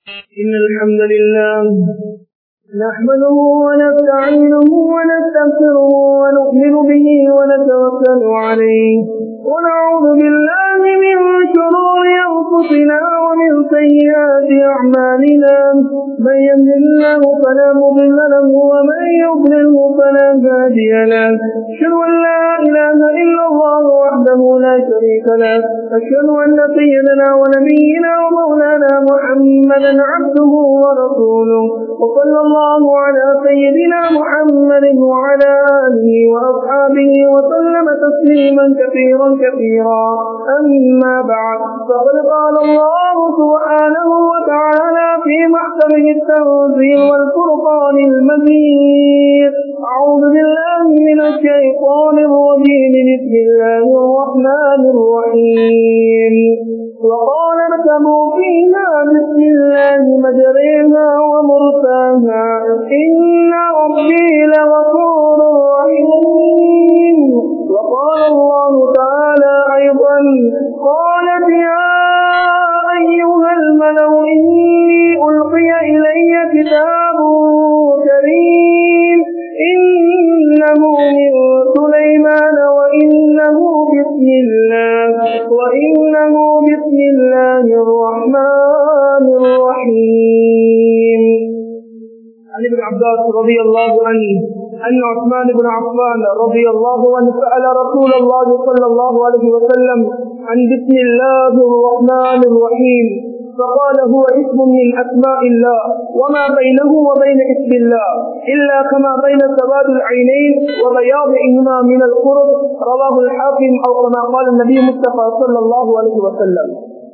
إن الحمد لله نحمده ونستعينه ونستغفره ونؤمن به ونتوكل عليه ونعوذ بالله من شرور أنفسنا ومن سيئات أعمالنا من يهد الله فلا مضل له ومن يضلله فلا هادي له أشهد أن لا إله إلا الله وحده لا شريك له أشهد أن سيدنا ونبينا ومولانا محمدا عبده ورسوله وصلى الله على سيدنا محمد وعلى آله وأصحابه وسلم تسليما كثيرا كثيرا أما بعد فقد قال الله سبحانه وتعالى في محكمه التنزيل والفرقان المجيد أعوذ بالله من الشيطان الرجيم بسم الله الرحمن الرحيم وقال اركبوا فيها بسم الله مجريها ومرساها إن ربي لغفور رحيم وقال الله تعالى أيضا قالت يا أيها الملو إني ألقي إلي كتاب كريم إنه من سليمان وإنه بسم الله وإنه بسم الله الرحمن الرحيم عن ابن عباس رضي الله عنه أن عثمان بن عفان رضي الله عنه سأل رسول الله صلى الله عليه وسلم عن بسم الله الرحمن الرحيم فقال هو اسم من أسماء الله وما بينه وبين اسم الله إلا كما بين سواد العينين وبياضهما من القرب رواه الحاكم أو كما قال النبي مصطفى صلى الله عليه وسلم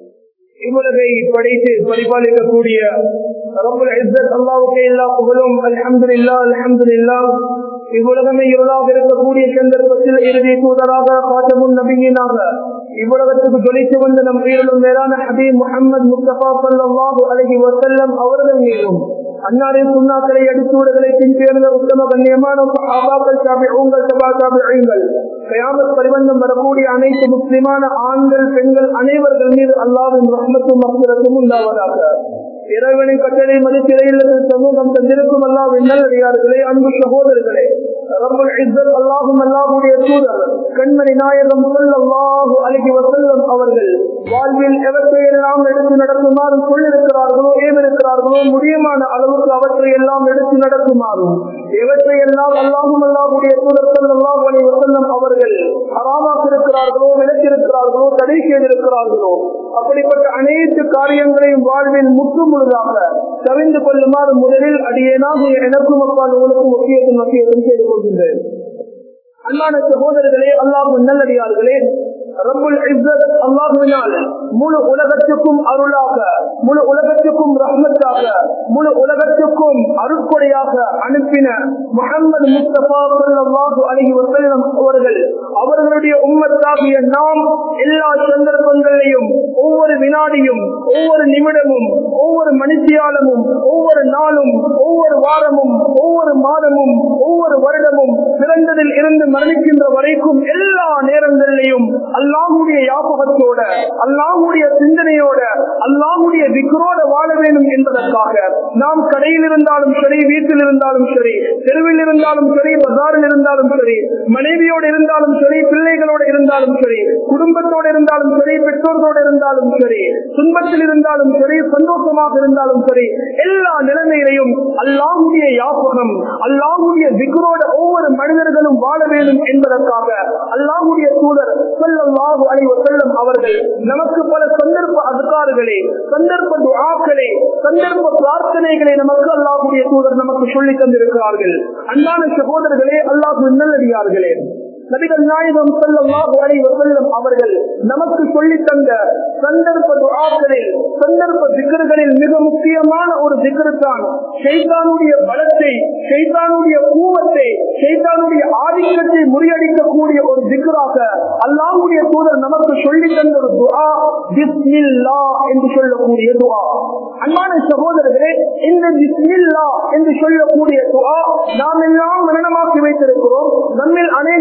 இவ்வுலகை படைத்து பரிபாலிக்கக்கூடிய ரபுல் இஸ்ஸத் அல்லாவுக்கு எல்லா புகழும் அல்ஹம்துலில்லா அல்ஹம்துலில்லா இவ்வுலகமே இருளாக இருக்கக்கூடிய சந்தர்ப்பத்தில் இறுதி தூதராக காத்தமுன் நபியினாக இவ்வுலகத்துக்கு ஜொலித்து வந்த நம் உயிரிலும் மேலான ஹபீப் முகமது முஸ்தபா சல்லாஹு அலஹி வசல்லம் அவர்கள் மீதும் அன்னாரின் சுண்ணாக்களை அடிச்சூடுகளை பின்பேர்ந்த உத்தம கண்ணியமான ஆபாக்கள் சாபி உங்கள் சபா சாபிகள் கயாமத் பரிவந்தம் வரக்கூடிய அனைத்து முஸ்லிமான ஆண்கள் பெண்கள் அனைவர்கள் மீது அல்லாவின் ரஹ்மத்தும் மக்சரத்தும் உண்டாவதாக இறைவனின் கட்டளை மதிப்பிலையில் சமூகம் தந்திருக்கும் அல்லாவின் நல்லடியார்களே அன்பு சகோதரர்களே ரப்பல் இஸ்ஸத் அல்லாஹும் அல்லாஹுடைய தூதர் கண்மணி நாயகம் ஸல்லல்லாஹு அலைஹி வஸல்லம் அவர்கள் வாழ்வில் எவற்றை எல்லாம் எடுத்து நடக்குமாறு சொல்லிருக்கிறார்களோ ஏவிருக்கிறார்களோ முடியுமான அளவுக்கு அவற்றை எல்லாம் எடுத்து நடக்குமாறும் எவற்றை எல்லாம் அல்லாஹும் அல்லாஹுடைய தூதர் ஸல்லல்லாஹு அலைஹி வஸல்லம் அவர்கள் ஹராமாக்கிருக்கிறார்களோ விலக்கிருக்கிறார்களோ தடை செய்திருக்கிறார்களோ அப்படிப்பட்ட அனைத்து காரியங்களையும் வாழ்வில் முற்று முழுதாக தவிர்ந்து கொள்ளுமாறு முதலில் அடியேனாக எனக்கும் அப்பால் உங்களுக்கும் முக்கியத்துவம் மத்தியத்தும் செய்து கொள்கின்றேன் அன்பான சகோதரர்களே அல்லாஹு நல்லடியார்களே ரப்புல் இஸ்ஸத் அல்லாஹுவினால் முழு உலகத்துக்கும் அருளாக முழு உலகத்துக்கும் ரஹ்மத்தாக முழு உலகத்துக்கும் அருட்கொடையாக அனுப்பின முகமது முஸ்தபா ஸல்லல்லாஹு அலைஹி வஸல்லம் அவர்கள் அவர்களுடைய உம்மத்தாகிய நாம் எல்லா சந்தர்ப்பங்களையும் ஒவ்வொரு வினாடியும் ஒவ்வொரு நிமிடமும் ஒவ்வொரு மணித்தியாலமும் ஒவ்வொரு நாளும் ஒவ்வொரு வாரமும் ஒவ்வொரு மாதமும் ஒவ்வொரு வருடமும் பிறந்ததில் இருந்து மரணிக்கின்ற வரைக்கும் எல்லா நேரங்களிலையும் அல்லாஹுடைய யாபகத்தோட அல்லாஹுடைய சிந்தனையோட அல்லாஹுடைய விக்ரோட வாழ வேண்டும் என்பதற்காக நாம் கடையில் இருந்தாலும் சரி வீட்டில் இருந்தாலும் சரி தெருவில் இருந்தாலும் சரி பஜாரில் இருந்தாலும் சரி மனைவியோடு இருந்தாலும் சரி பிள்ளைகளோடு இருந்தாலும் சரி குடும்பத்தோடு இருந்தாலும் சரி பெற்றோர்களோடு இருந்தாலும் சரி துன்பத்தில் இருந்தாலும் சரி சந்தோஷமாக இருந்தாலும் சரி எல்லா நிலைமையிலையும் அல்லாஹுடைய யாபகம் அல்லாஹுடைய விக்ரோட ஒவ்வொரு மனிதர்களும் வாழ வேண்டும் என்பதற்காக அல்லாஹுடைய தூதர் சொல்லல்லாஹு அலைஹி வஸல்லம் அவர்கள் நமக்கு பல சந்தர்ப்ப அதிகாரிகளே சந்தர்ப்ப துஆக்களே சந்தர்ப்ப பிரார்த்தனைகளை நமக்கு அல்லாஹுடைய தூதர் நமக்கு சொல்லி தந்திருக்கிறார்கள் அன்பான சகோதரர்களே அல்லாஹு நல்லடியார்களே நபிகள் நாயகம் ஸல்லல்லாஹு அலைஹி வஸல்லம் அவர்கள் நமக்கு சொல்லி தந்த சந்தர்ப்ப துஆக்களில் சந்தர்ப்ப திக்ர்களில் மிக முக்கியமான ஒரு திக்ர் தான் ஷைத்தானுடைய பலத்தை ஷைத்தானுடைய கூவத்தை ஷைத்தானுடைய ஆதிக்கத்தை முறியடிக்கக்கூடிய ஒரு திக்ராக அல்லாஹ்வுடைய தூதர் நமக்கு சொல்லி தந்த ஒரு துஆ பிஸ்மில்லா என்று சொல்லக்கூடிய துஆ அன்பான சகோதரர்களே இந்த பிஸ்மில்லா என்று சொல்லக்கூடிய துஆ நாம் எல்லாம் மரணமாக்கி வைத்திருக்கிறோம் நம்மில் அநேகமானவர்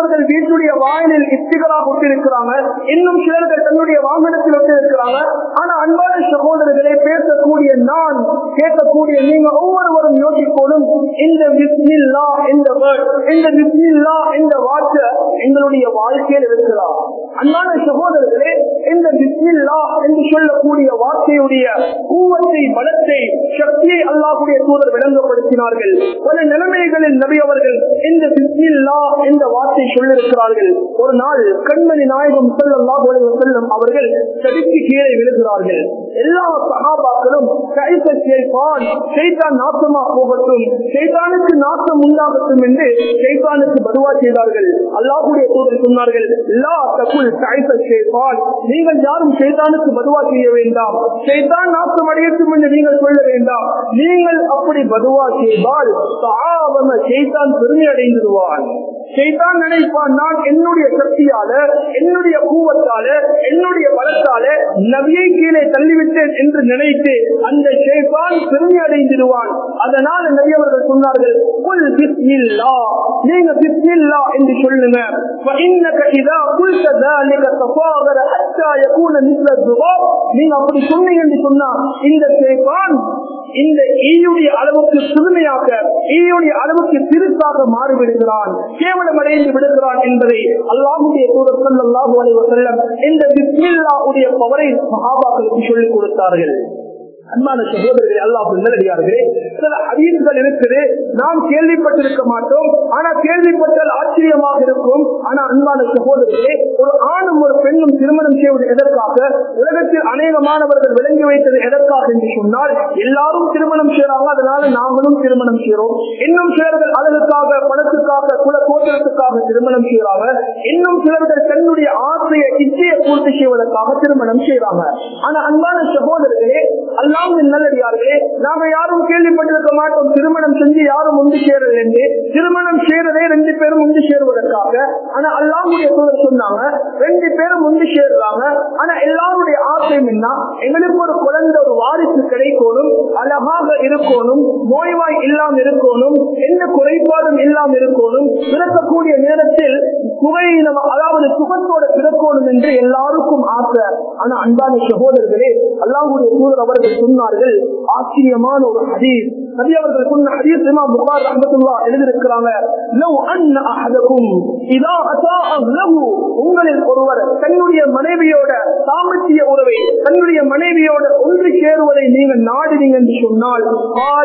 சிலவர்கள் வீட்டுடைய வாயிலில் இஸ்திகளாக ஒட்டிருக்கிறாங்க இன்னும் சிலர்கள் தன்னுடைய வாகனத்தில் ஒட்டிருக்கிறாங்க ஆனா அன்பான சகோதரர்களை பேசக்கூடிய நான் கேட்கக்கூடிய நீங்க ஒவ்வொருவரும் யோசிப்போதும் இந்த விஸ்மில்லா இந்த word, இந்த விஸ்மில்லா இந்த வார்த்தை எங்களுடைய வாழ்க்கையில் இருக்கிறார் அன்பான சகோதரர்களே இந்த விஸ்மில்லா என்று சொல்லக்கூடிய வார்த்தையுடைய கூவத்தை பலத்தை சக்தியை அல்லாஹுடைய தூதர் விளங்கப்படுத்தினார்கள் பல நிலைமைகளில் நபி அவர்கள் இந்த பிஸ்மில்லா என்ற வார்த்தை சொல்லிருக்கிறார்கள் ஒரு நாள் கண்மணி நாயகம் செல்லல்லாஹு அலைஹி வஸல்லம் அவர்கள் தடுக்கி கீழே விழுகிறார்கள் எல்லா சகாபாக்களும் கைச செய்தான் செய்தான் நாசமா போகட்டும் செய்தானுக்கு நாசம் உண்டாகட்டும் என்று செய்தானுக்கு பதுவா செய்தார்கள் அல்லாஹுடைய தூதர் சொன்னார்கள் லா தகுல் கைச செய்தான் நீங்கள் யாரும் செய்தானுக்கு பதுவா செய்ய வேண்டாம் செய்தான் நாசம் அடையட்டும் என்று நீங்கள் சொல்ல வேண்டாம் நீங்கள் அப்படி பதுவா செய்தால் சாவன செய்தான் பெருமை அடைந்துடுவான் செய்தான் நினைப்பான் நான் என்னுடைய சக்தியால என்னுடைய கூவத்தால என்னுடைய பலத்தால நபியை கீழே தள்ளிவிட்டேன் என்று நினைத்து அந்த ஷேபான் பெருமை அடைந்திடுவான் அதனால் நபி அவர்கள் சொன்னார்கள் குல் பிஸ்மில்லா நீங்க பிஸ்மில்லா என்று சொல்லுங்க فإنك إذا قلت ذلك تفاضل حتى يكون مثل الذباب நீங்க அப்படி சொன்னீங்க என்று சொன்னா இந்த ஷேபான் இந்த ஈயுடைய அளவுக்கு புதுமையாக ஈயுடைய அளவுக்கு சிறுசாக மாறிவிடுகிறான் கேவலம் அடைந்து விடுகிறான் என்பதை அல்லாஹுடைய தூதர் ஸல்லல்லாஹு அலைஹி வஸல்லம் இந்த பிஸ்மில்லாஹுடைய பவரை சஹாபாக்களுக்கு சொல்லிக் கொடுத்தார்கள் அன்பான சகோதரர்களே அல்லாஹ் நல்லடியார்களே சில ஹதீஸ்கள் இருக்குது நாம் கேள்விப்பட்டிருக்க மாட்டோம் ஆனா கேள்விப்பட்டால் ஆச்சரியமாக இருக்கும் ஆனா அன்பான சகோதரர்களே ஒரு ஆணும் ஒரு பெண்ணும் திருமணம் செய்வது எதற்காக உலகத்தில் அநேகமானவர்கள் விளங்கி வைத்தது எதற்காக என்று சொன்னால் எல்லாரும் திருமணம் செய்யறாங்க அதனால நாங்களும் திருமணம் செய்யறோம் இன்னும் சிலர்கள் அழகுக்காக பணத்துக்காக குல கோத்திரத்துக்காக திருமணம் செய்யறாங்க இன்னும் சிலர்கள் தன்னுடைய ஆசையை இச்சையை பூர்த்தி செய்வதற்காக திருமணம் செய்யறாங்க ஆனா அன்பான சகோதரர்களே அல்லாஹ் நல்லடியார்களே நாம யாரும் கேள்விப்பட்டிருக்க மாட்டோம் திருமணம் செஞ்சு யாரும் ஒன்று சேரல் என்று திருமணம் செய்யறதே ரெண்டு பேரும் ஒன்று சேருவதற்காக ஆனா அல்லாஹுடைய தூதர் சொன்னாங்க ரெண்டு பேரும் ஒன்று சேருறாங்க ஆனா எல்லாருடைய ஆசையும் என்ன எங்களுக்கு ஒரு குழந்தை ஒரு வாரிசு கிடைக்கணும் அழகாக இருக்கணும் நோய்வாய் இல்லாம இருக்கணும் எந்த குறைபாடும் இல்லாம இருக்கணும் பிறக்கக்கூடிய நேரத்தில் சுகையினம் அதாவது சுகத்தோட பிறக்கணும் என்று எல்லாருக்கும் ஆசை ஆனா அன்பான சகோதரர்களே அல்லாஹுடைய தூதர் அவர்கள் சொன்னார்கள் ஆச்சரியமான ஒரு ஹதீஸ் நபி அவர்கள் சொன்ன ஹதீஸ் இமாம் புகார் ரஹ்மத்துல்லாஹ் எழுதியிருக்கிறாங்க லவ் அன்ன அஹதகும் இதா அஸாஅ லஹு உங்களில் ஒருவர் தன்னுடைய மனைவியோட சாமர்த்திய உறவை தன்னுடைய மனைவியோட ஒன்று சேருவதை நீங்க நாடுவீங்க என்று சொன்னால் கால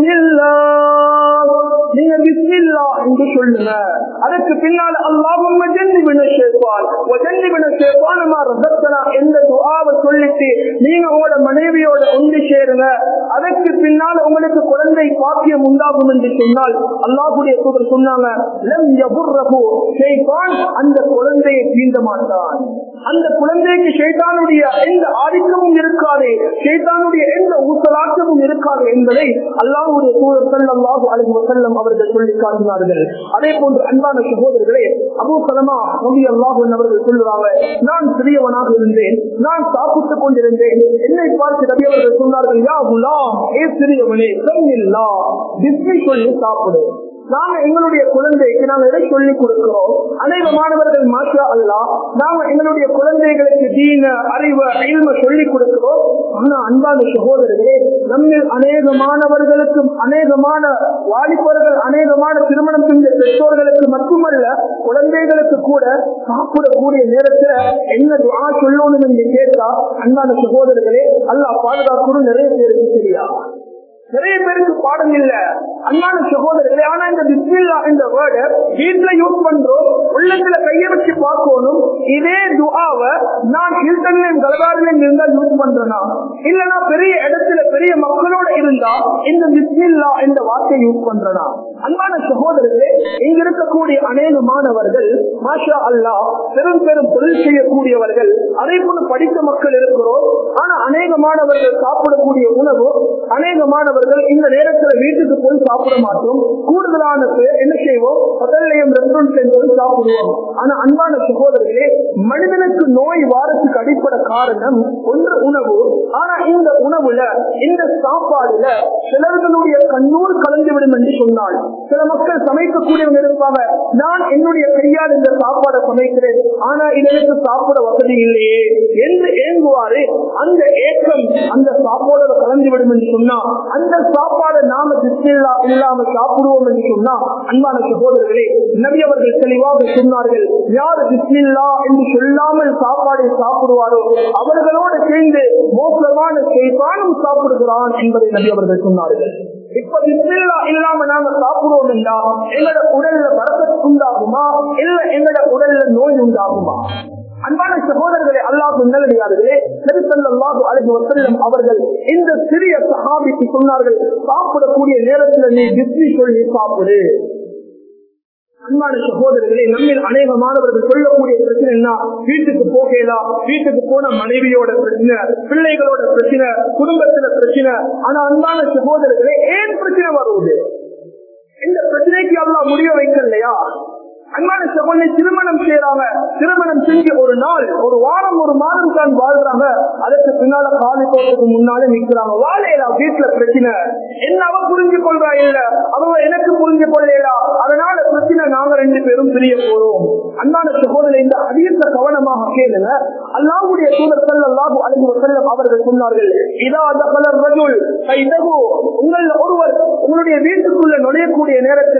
பிஸ்மில்லாஹ் நீங்க பிஸ்மில்லா என்று சொல்லுங்க அதற்கு பின்னால் அல்லாஹும் ஜன்னிபின ஷேத்வான் வஜன்னிபின ஷேத்வானுமா ரத்தனா என்ற துஆவை சொல்லிட்டு நீங்க உங்களோட மனைவியோட ஒன்று சேருங்க அதற்கு பின்னால் உங்களுக்கு குழந்தை பாக்கியம் உண்டாகும் என்று சொன்னால் அல்லாஹுடைய தூதர் சொன்னாங்க லம் யபுர்ரஹு ஷைத்தான் அந்த குழந்தையை தீண்ட மாட்டான் அந்த குழந்தைக்கு ஷைத்தானுடைய எந்த ஆதிக்கமும் இருக்காது ஷைத்தானுடைய எந்த ஊசலாட்டமும் இருக்காது என்பதை அல்லாஹுடைய தூதர் ஸல்லல்லாஹு அலைஹி வஸல்லம் அவர்கள் சொல்லி காட்டினார்கள் அதே போன்று அன்பான சகோதரர்களே அபூ சலமா ரவி அல்லாஹு அவர்கள் சொல்லுவாங்க நான் சிறியவனாக இருந்தேன் நான் சாப்பிட்டுக் கொண்டிருந்தேன் என்னை பார்த்து நபி அவர்கள் சொன்னார்கள் யா குலாம் ஏ சிறியவனே கண்ணில்லா பிஸ்மி சொல்லி சாப்பிடு நாங்க எங்களுடைய குழந்தைக்கு நாங்க எதை சொல்லி கொடுக்கிறோம் அநேக மாணவர்கள் மாஷா அல்லா நாங்க எங்களுடைய குழந்தைகளுக்கு தீன அறிவு இல்ம சொல்லி கொடுக்கிறோம் ஆனா அன்பான சகோதரர்களே நம்ம அநேக மாணவர்களுக்கு அநேகமான வாலிபர்கள் அநேகமான திருமணம் செஞ்ச பெற்றோர்களுக்கு மட்டுமல்ல குழந்தைகளுக்கு கூட சாப்பிடக்கூடிய நேரத்துல என்ன துவா சொல்லணும் என்று கேட்டா அன்பான சகோதரர்களே அல்லாஹ் பாதுகாக்கணும் நிறைய பேருக்கு தெரியா நிறைய பேருக்கு பாடம் இல்ல அண்ணான சகோதரர்களே ஆனா இந்த பிஸ்மில்லா இந்த வேர்டு வீட்டுல யூஸ் பண்றோம் உள்ளத்துல கைய வச்சு பார்க்கணும் இதே துஆவை நான் ஹில்டன்லயும் கலகாரிலையும் இருந்தா யூஸ் பண்றேனா இல்லனா பெரிய இடத்துல பெரிய மக்களோட இருந்தா இந்த பிஸ்மில்லா இந்த வார்த்தையை யூஸ் பண்றேனா அன்பான சகோதரர்களே இங்க இருக்கக்கூடிய அநேக மாணவர்கள் மாஷா அல்லாஹ் பெரும் பெரும் தொழில் செய்யக்கூடியவர்கள் அதே போல படித்த மக்கள் இருக்கிறோம் ஆனா அநேக மாணவர்கள் சாப்பிடக்கூடிய உணவு அநேக மாணவர்கள் இந்த நேரத்துல வீட்டுக்கு போய் சாப்பிட மாட்டோம் கூடுதலான பேர் என்ன செய்வோம் ஹோட்டல்லையும் ரெஸ்டாரண்ட் என்பது சாப்பிடுவோம் ஆனா அன்பான சகோதரர்களே மனிதனுக்கு நோய் வாரத்துக்கு அடிப்படை காரணம் ஒன்று உணவு ஆனா இந்த உணவுல இந்த சாப்பாடுல சிலர்களுடைய கண்ணூர் கலந்து விடும் என்று சொன்னால் சில மக்கள் சமைக்கக்கூடியவங்க இருப்பாங்க நான் என்னுடைய கையால் இந்த சாப்பாடை சமைக்கிறேன் ஆனா இதற்கு சாப்பிட வசதி இல்லையே என்று ஏங்குவாரு அந்த ஏக்கம் அந்த சாப்பாடோட கலந்து விடும் என்று சொன்னா அந்த சாப்பாடை நாம திட்டில்லா இல்லாம சாப்பிடுவோம் என்று சொன்னா அன்பான சகோதரர்களே நபி அவர்கள் தெளிவாக சொன்னார்கள் யார் பிஸ்மில்லா என்று சொல்லாமல் சாப்பாடை சாப்பிடுவாரோ அவர்களோடு சேர்ந்து மோசமான செய்தானும் சாப்பிடுகிறான் என்பதை நபி அவர்கள் சொன்னார்கள் இப்ப பிஸ்மில்லா இல்லாம நாங்க சாப்பிடுவோம் என்றா எங்களோட உடல்ல வரக்கத்து உண்டாகுமா இல்ல எங்களோட உடல்ல நோய் உண்டாகுமா அன்பான சகோதரர்களே அல்லாஹ் நல்லடியார்களே திருத்தல்லாஹு அழகு வசல்லம் அவர்கள் இந்த சிறிய சஹாபிக்கு சொன்னார்கள் சாப்பிடக்கூடிய நேரத்தில் நீ பிஸ்மி சொல்லி சாப்பிடு அன்பான சகோதரர்களே நம்மில் அநேகமானவர்கள் சொல்லக்கூடிய பிரச்சனை என்ன வீட்டுக்கு போகலாம் வீட்டுக்கு போன மனைவியோட பிரச்சனை பிள்ளைகளோட பிரச்சனை குடும்பத்துல பிரச்சனை ஆனா அன்பான சகோதரர்களே ஏன் பிரச்சனை வருவது இந்த பிரச்சனைக்கு எல்லாம் முடிய வைக்கலையா அன்பான சகோதரி திருமணம் செய்யறாங்க திருமணம் செஞ்சு ஒரு நாள் ஒரு வாரம் ஒரு மாதம் தான் வாழ்றாங்க அதற்கு பின்னால காலி போறதுக்கு முன்னாலே நிக்கிறாங்க வாழையில வீட்டுல பிரச்சனை என்ன அவ புரிஞ்சு கொள்றா இல்ல அவங்க எனக்கு புரிஞ்சு கொள்ளல அதனால பிரச்சனை நாங்க ரெண்டு பேரும் பிரிய போறோம் அன்பான சகோதரி இந்த அதிகத்த கவனமாக கேளுங்க அல்லாவுடைய தூதர் செல்லாஹு அழகு செல்லம் அவர்கள் சொன்னார்கள் இதா தகலர் ரஜுல் கைதகு உங்கள ஒருவர் உங்களுடைய வீட்டுக்குள்ள நுழையக்கூடிய நேரத்துல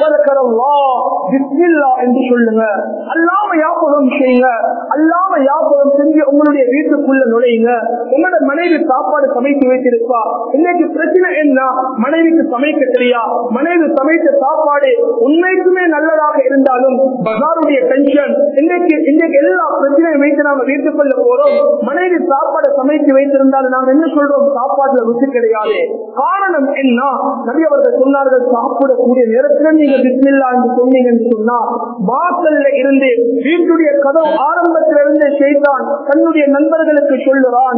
என்று சொல்லுங்க அல்லாம யாபகம் செய்யுங்க அல்லாம யாபகம் செஞ்சு உங்களுடைய வீட்டுக்குள்ள நுழையுங்க உங்களோட மனைவி சாப்பாடு சமைத்து வைத்திருப்பா இன்னைக்கு பிரச்சனை என்ன மனைவிக்கு சமைக்க தெரியா மனைவி சமைத்த சாப்பாடு உண்மைக்குமே நல்லதாக இருந்தாலும் பஜாருடைய டென்ஷன் இன்னைக்கு இன்னைக்கு எல்லா பிரச்சனையும் வைத்து நாங்க வீட்டுக்குள்ள போறோம் மனைவி சாப்பாடு சமைத்து வைத்திருந்தாலும் நாங்க என்ன சொல்றோம் சாப்பாட்டுல ருசி கிடையாது காரணம் என்ன நபி அவர்கள் சொன்னார்கள் சாப்பிடக்கூடிய நேரத்தில் நீங்க பிஸ்மில்லா என்று சொன்னீங்க என்று சொன்னா வாசல்ல இருந்து வீட்டுடைய கதவு ஆரம்பத்தில் இருந்து செய்தான் தன்னுடைய நண்பர்களுக்கு சொல்லுறான்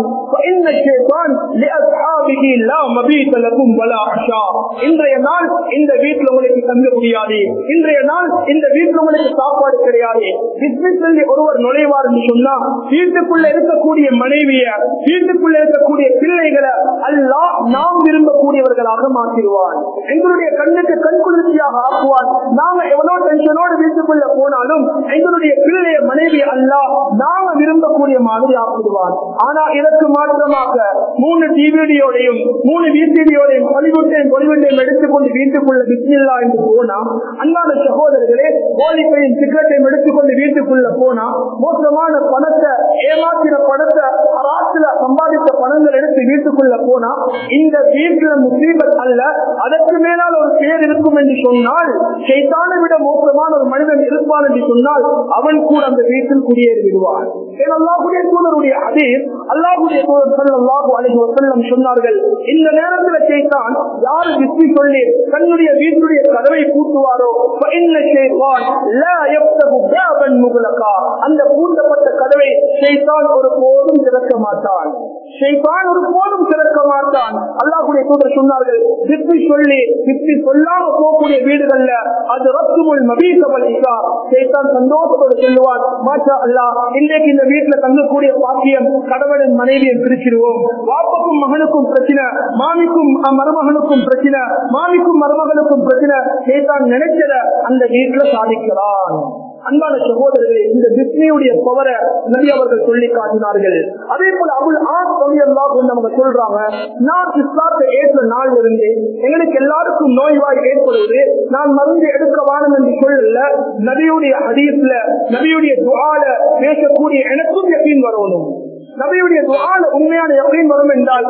இன்றைய நாள் இந்த வீட்டில் உங்களுக்கு தங்க முடியாது இன்றைய நாள் இந்த வீட்டில் உங்களுக்கு சாப்பாடு கிடையாது சொல்லி ஒருவர் நுழைவார் என்று சொன்னா வீட்டுக்குள்ள இருக்கக்கூடிய மனைவிய வீட்டுக்குள்ள இருக்கக்கூடிய பிள்ளைகளை அல்லா நாம் விரும்பக்கூடியவர்களாக மாற்றிடுவான் எங்களுடைய கண்ணுக்கு கண் குளிர்ச்சியாக ஆக்குவான் நாங்க எவ்வளவு டென்ஷனோடு வீட்டுக்குள்ள போனாலும் எங்களுடைய பிள்ளைய மனைவி அல்லா நாங்க விரும்பக்கூடிய மாதிரி ஆக்கிடுவான் ஆனா இதற்கு மாற்றமாக மூணு டிவிடியோடையும் மூணு வீட்டியோடையும் பொலிவுட்டையும் பொலிவுட்டையும் எடுத்துக்கொண்டு வீட்டுக்குள்ள பிஸ்மில்லா என்று போனா அன்பான சகோதரர்களே போலிப்பையும் சிகரெட்டையும் எடுத்துக்கொண்டு வீட்டுக்குள்ள போனா மோசமான பணத்தை ஏமாத்தின பணத்தை ராத்துல சம்பாதித்த பணங்கள் எடுத்து வீட்டுக்குள்ள போனா இந்த வீட்டுல முசீபத் அல்ல அதற்கு மேலால் ஒரு பேர் இருக்கும் என்று சொன்னால் சைத்தானை விட மோசமான ஒரு மனிதன் இருப்பான் என்று சொன்னால் அவன் கூட அந்த வீட்டில் குடியேறி விடுவான் அல்லாஹுடைய தூதருடைய அதே அல்லாஹுடைய தூதர் சல்லாஹு அலைஹி வஸல்லம் சொன்னார்கள் இந்த நேரத்துல சைத்தான் யாரு விஸ்மி சொல்லி தன்னுடைய வீட்டுடைய கதவை பூட்டுவாரோ فإن الشيطان لا يفتح بابا مغلقا அந்த பூட்டப்பட்ட கதவை ஷைத்தான் ஒரு போதும் திறக்க மாட்டான் ஷைத்தான் ஒரு போதும் திறக்க மாட்டான் அல்லாஹ்வுடைய தூதர் சொன்னார்கள் வித்து சொல்லி வித்து சொல்லாம போகக்கூடிய வீடுகள்ல அது ரத்துமுல் மபீசவல் இசா ஷைத்தான் சந்தோஷத்தோடு சொல்லுவான் மாஷா அல்லாஹ் இன்றைக்கு இந்த வீட்டுல தங்கக்கூடிய பாக்கியம் கடவுளின் மனைவியை பிரிச்சிருவோம் வாப்புக்கும் மகனுக்கும் பிரச்சனை மாமிக்கும் மருமகனுக்கும் பிரச்சனை மாமிக்கும் மருமகனுக்கும் பிரச்சனை ஷைத்தான் நினைச்சத அந்த வீட்டுல சாதிக்கிறான் அன்பான சகோதரர்களே இந்த டிஸ்னியுடைய பவரை நபி அவர்கள் சொல்லி காட்டினார்கள் அதே போல அபுல் ஆஸ் சொல்லி அவங்க சொல்றாங்க நான் இஸ்லாத்தை ஏற்ற நாள் இருந்து எங்களுக்கு எல்லாருக்கும் நோய்வாய் ஏற்படுவது நான் மருந்து எடுக்க வாணும் என்று சொல்லல நபியுடைய ஹதீஸ்ல நபியுடைய துவால பேசக்கூடிய எனக்கும் எப்படின்னு வரணும் நபியுடைய துவால உண்மையான எப்படியும் வரும் என்றால்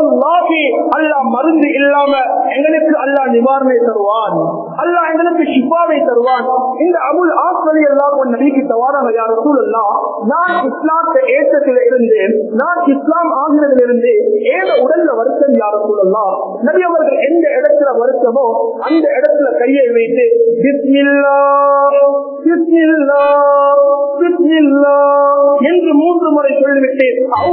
அல்லா மருந்து இல்லாம எங்களுக்கு அல்லா நிவாரணை தருவான் அல்லா எங்களுக்கு ஷிஃபாவை தருவான் இந்த அபுல் ஆஸ்வலி எல்லாம் நபிக்கு தவாராக யார் சூழல்லா நான் இஸ்லாத்தை ஏற்றத்தில் இருந்து நான் இஸ்லாம் ஆகிறதுல இருந்து ஏத உடல்ல வருத்தம் யார சூழல்லா நபி அவர்கள் எந்த இடத்துல வருத்தமோ அந்த இடத்துல கையை வைத்து பிஸ்மில்லா பிஸ்மில்லா பிஸ்மில்லா என்று மூன்று முறை சொல்லிவிட்டு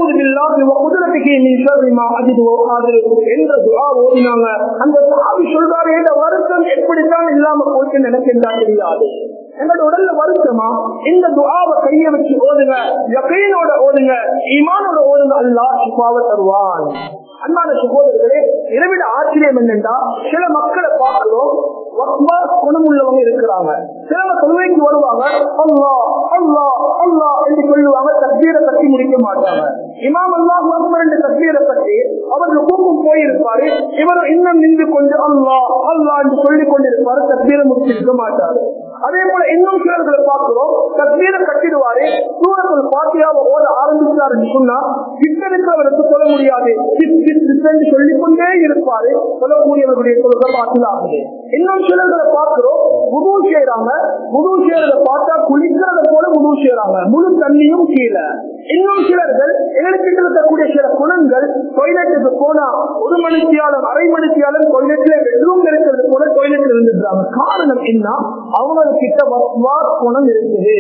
வருத்தம் எப்படித்தான் இல்லாம போச்சு நினைக்கின்றா தெரியாது எங்களோட உடல்ல வருத்தமா இந்த துவாவை கைய வச்சு ஓதுங்க யகைனோட ஓதுங்க ஈமானோட ஓதுங்க அல்லா சுபாவை தருவான் அன்பான சகோதரர்களே இதைவிட ஆச்சரியம் ஆச்சரியம் என்னென்றா சில மக்களை பார்க்கிறோம் குணம் உள்ளவங்க இருக்கிறாங்க சிலவங்க தொழுவைக்கு வருவாங்க அல்லா அல்லா அல்லா என்று சொல்லுவாங்க தக்பீரை பற்றி முடிக்க மாட்டாங்க இமாம் அல்லாஹ் அக்பர் என்ற தக்பீரை பற்றி அவர்கள் கூக்கும் போயிருப்பாரு இவர் இன்னும் நின்று கொண்டு அல்லா அல்லா என்று சொல்லிக் கொண்டிருப்பாரு தக்பீரை முடிச்சிருக்க மாட்டாரு அதே போல இன்னும் சிலர்களை பார்க்கிறோம் தக்பீரை கட்டிடுவாரு சூரத்தில் பாத்தியாவை ஓட ஆரம்பிச்சார் என்று சொன்னா கிட்ட இருக்கிறவருக்கு சொல்ல முடியாது சொல்லிக் கொண்டே இருப்பாரு சொல்லக்கூடியவர்களுடைய சொல்ல பாத்தியாகுது இன்னும் சிலர்களை பார்க்கிறோம் உதவு செய்யறாங்க உதவு செய்யறத பார்த்தா குளிக்கிறத போல உதவு செய்யறாங்க முழு தண்ணியும் கீழே இன்னும் சிலர்கள் எங்களுக்கு இருக்கக்கூடிய சில குணங்கள் டொய்லெட்டுக்கு போனா ஒரு மணித்தியாலும் அரை மணித்தியாலும் டொய்லெட்ல பெட்ரூம் இருக்கிறது போல டொய்லெட்ல இருந்துருக்காங்க காரணம் என்ன அவங்கக்கிட்ட வஸ்வாஸ் குணம் இருக்குது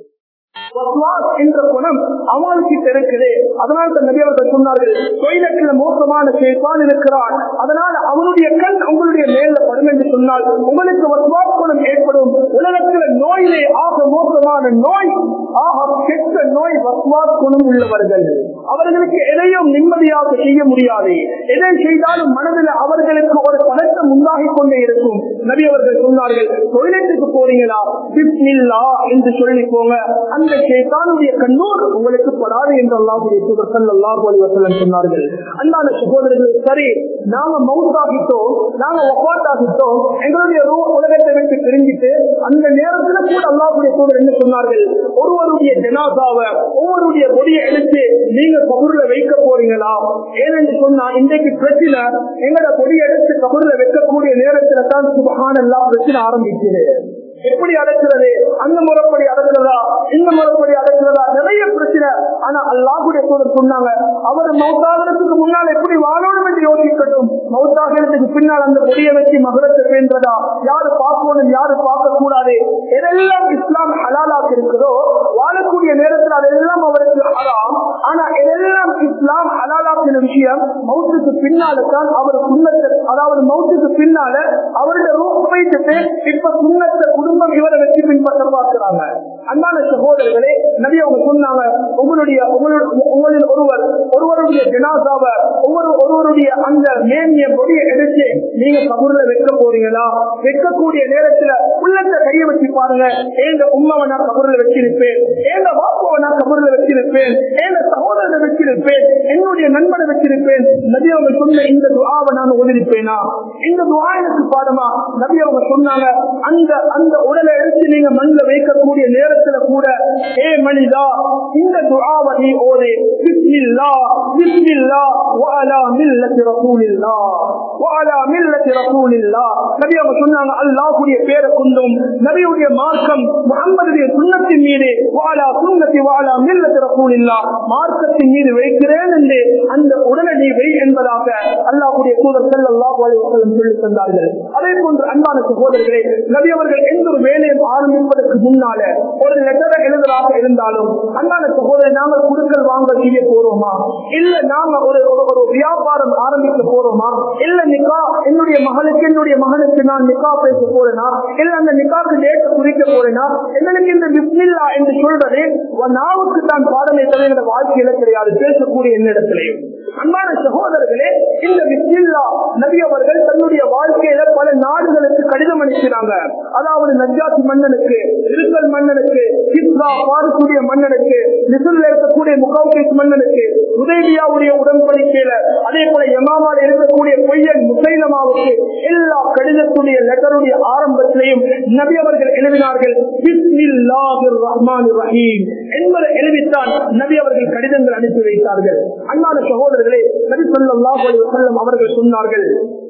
என்ற குணம் அவங்களுக்கு இருக்குது அதனால் நபி அவர்கள் சொன்னார்கள் தொழிலத்தில் மோசமான சேத்தான் இருக்கிறான் அதனால் அவனுடைய கண் உங்களுடைய மேல படும் என்று சொன்னால் உங்களுக்கு வஸ்வாஸ் குணம் ஏற்படும் உலகத்தில் நோயிலே ஆக மோசமான நோய் ஆக கெட்ட நோய் வஸ்வாஸ் குணம் உள்ளவர்கள் அவர்களுக்கு எதையும் நிம்மதியாக செய்ய முடியாது எதை செய்தாலும் மனதில் அவர்களுக்கு ஒரு பழக்கம் உண்டாகி கொண்டே இருக்கும் நபி அவர்கள் சொன்னார்கள் தொழிலத்துக்கு போறீங்களா பிஸ்மில்லா என்று சொல்லி போங்க அந்த ஷேத்தானுடைய கண்ணூர் உங்களுக்கு படாது என்று அல்லாஹுடைய தூதர்கள் அல்லாஹு அலிவசலம் சொன்னார்கள் அந்தான சகோதரர்கள் சரி நாங்க மவுத்தாகிட்டோம் நாங்க ஒப்பாட்டாகிட்டோம் எங்களுடைய ரூ உலகத்தை விட்டு பிரிஞ்சிட்டு அந்த நேரத்துல கூட அல்லாஹுடைய தூதர் என்ன சொன்னார்கள் ஒருவருடைய ஜனாதாவை ஒவ்வொருடைய பொடியை எடுத்து நீங்க கபூர்ல வைக்க போறீங்களா ஏனென்று சொன்னா இன்றைக்கு பிரச்சனை எங்களோட பொடியை எடுத்து கபூர்ல வைக்கக்கூடிய நேரத்துல தான் சுபகான எல்லாம் பிரச்சனை ஆரம்பிக்குது எப்படி அடைக்கிறது அந்த முறைப்படி அடைக்கிறதா இந்த முறைப்படி அடைக்கிறதா நிறைய பிரச்சனை ஆனா அல்லாஹுடைய தூதர் சொன்னாங்க அவர் மௌத்தாகிறதுக்கு முன்னால் எப்படி வாழணும் என்று யோசிக்கட்டும் மௌத்தாகிறதுக்கு பின்னால் அந்த பொடியை வச்சு மகரத்தை வேண்டதா யாரு பார்க்கணும் யாரு பார்க்க கூடாது எதெல்லாம் இஸ்லாம் ஹலாலாக இருக்குதோ வாழக்கூடிய நேரத்தில் அதெல்லாம் அவருக்கு ஹலாம் ஆனா எதெல்லாம் இஸ்லாம் ஹலாலாக்கின விஷயம் மௌத்துக்கு பின்னால தான் அவர் சுண்ணத்தை அதாவது மௌத்துக்கு பின்னால அவருடைய ரூப வைத்துட்டு இப்ப சுண்ணத்தை குடும்பம் இவரை வச்சு பின்பற்ற பார்க்கிறாங்க அன்பான சகோதரர்களே நபி அவங்க சொன்னாங்க உங்களுடைய உங்களில் ஒருவர் ஒருவருடைய ஜனாசாவை ஒவ்வொரு ஒருவருடைய அந்த மேனிய பொடியை எடுத்து நீங்க கபூர்ல வைக்க போறீங்களா வைக்கக்கூடிய நேரத்துல உள்ளத்தை கையை வச்சு பாருங்க எங்க உண்மாவை நான் கபூர்ல வச்சிருப்பேன் எங்க வாப்பாவை நான் கபூர்ல வச்சிருப்பேன் எங்க சகோதரனை வச்சிருப்பேன் என்னுடைய நண்பனை வச்சிருப்பேன் நபி அவங்க சொன்ன இந்த துவாவை நான் ஒதுரிப்பேனா இந்த துவா எனக்கு பாடமா நபி அவங்க சொன்னாங்க அந்த அந்த உடலை எடுத்து நீங்க மண்ணில் வைக்கக்கூடிய நேரத்துல கூட ஏ மனிதா இந்த துஆவை நீ ஓது பிஸ்மில்லா பிஸ்மில்லா வஅலா மில்லத்தி ரசூலில்லா வஅலா மில்லத்தி ரசூலில்லா நபி அவங்க சொன்னாங்க அல்லாஹ்வுடைய பேரை கொண்டும் நபியுடைய மார்க்கம் முஹம்மதுடைய சுன்னத்தின் மீது வஅலா சுன்னத்தி வஅலா மில்லத்தி ரசூலில்லா மார்க்கத்தின் மீது வைக்கிறேன் என்று அந்த உடலை நீ வை என்பதாக அல்லாஹ்வுடைய தூதர் ஸல்லல்லாஹு அலைஹி வஸல்லம் சொல்லி தந்தார்கள் அதே போன்று அன்பான சகோதரர்களே நபி அவர்கள் எந்த ஒரு வேலையும் ஆரம்பிப்பதற்கு முன்னால ஒரு லெட்டரை எழுதுறாக இருந்தாலும் அன்பான சகோதரர் நாங்கள் குடுக்கல் வாங்க செய்ய போறோமா இல்ல நாங்க ஒரு ஒரு- ஒரு வியாபாரம் ஆரம்பிக்க போறோமா இல்ல நிக்கா என்னுடைய மகளுக்கு என்னுடைய மகனுக்கு நான் நிக்கா பேச போறேனா இல்ல அந்த நிக்காக்கு டேட்டை குறிக்க போறேனா எங்களுக்கு இந்த பிஸ்மில்லா என்று சொல்றது ஒரு நாவுக்கு தான் பாடமே தவிர எங்க வாழ்க்கையில கிடையாது பேசக்கூடிய என்னிடத்திலையும் அன்பான சகோதரர்களே இந்த பிஸ்மில்லா நபி அவர்கள் தன்னுடைய வாழ்க்கையில பல நாடுகளுக்கு கடிதம் அனுப்பினாங்க அதாவது நஜாத் மன்னனுக்கு இருக்கல் மன்னனுக்கு கிஸ்ரா பாரக்கூடிய மன்னனுக்கு மிசில் இருக்கக்கூடிய முகாம்கேஸ் மன்னனுக்கு உதயபியாவுடைய உடன்படிக்கையில அதே போல யமாமால இருக்கக்கூடிய பொய்யன் முசைலமாவுக்கு எல்லா கடிதத்துடைய லெட்டருடைய ஆரம்பத்திலையும் நபி அவர்கள் எழுதினார்கள் பிஸ்மில்லாஹிர் ரஹ்மானிர் ரஹீம் என்பதை எழுதித்தான் நபி அவர்கள் கடிதங்கள் அனுப்பி வைத்தார்கள் அன்பான சகோதரர்களே நபி ஸல்லல்லாஹு அலைஹி வஸல்லம் அவர்கள் சொன்னார்கள்